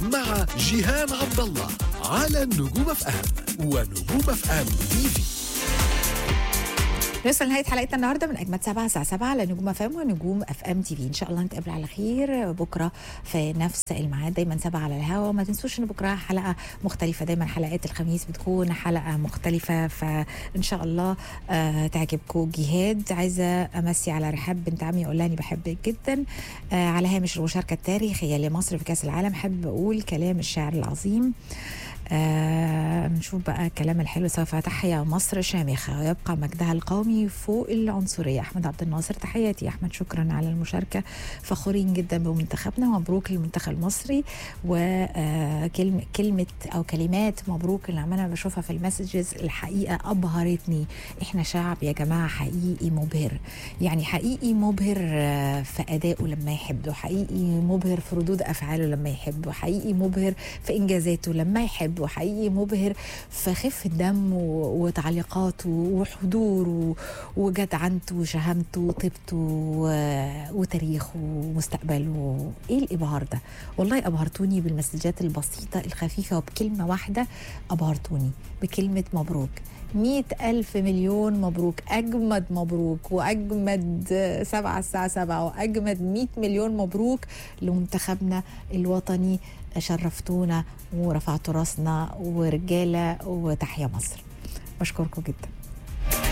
مع جيهان عبد الله على نجوم اف ام ونجوم اف ام تي في نوصل لنهايه حلقتنا النهارده من اجمد سبعة الساعه 7 على نجوم اف ام ونجوم اف ام تي في ان شاء الله نتقابل على خير بكره في نفس الميعاد دايما سبعة على الهوا وما تنسوش ان بكره حلقه مختلفه دايما حلقات الخميس بتكون حلقه مختلفه فان شاء الله آه تعجبكم جهاد عايزه امسي على رحاب بنت عمي اقول لها اني بحبك جدا آه على هامش المشاركه التاريخيه لمصر في كاس العالم حب اقول كلام الشاعر العظيم آه نشوف بقى الكلام الحلو سوف تحيا مصر شامخة ويبقى مجدها القومي فوق العنصرية أحمد عبد الناصر تحياتي أحمد شكرا على المشاركة فخورين جدا بمنتخبنا ومبروك للمنتخب المصري وكلمة كلمة أو كلمات مبروك اللي عمالة بشوفها في المسجز الحقيقة أبهرتني إحنا شعب يا جماعة حقيقي مبهر يعني حقيقي مبهر آه، في أدائه لما يحب وحقيقي مبهر في ردود أفعاله لما يحب وحقيقي مبهر في إنجازاته لما يحب وحقيقي مبهر في خفة دم و- وتعليقاته وحضوره وجدعنته وشهامته وطيبته و- وتاريخه ومستقبله ايه الابهار ده والله ابهرتوني بالمسجات البسيطة الخفيفة وبكلمة واحدة ابهرتوني بكلمة مبروك مئة ألف مليون مبروك أجمد مبروك وأجمد سبعة الساعة سبعة وأجمد مئة مليون مبروك لمنتخبنا الوطني شرفتونا ورفعتوا راسنا ورجالة وتحيا مصر بشكركم جدا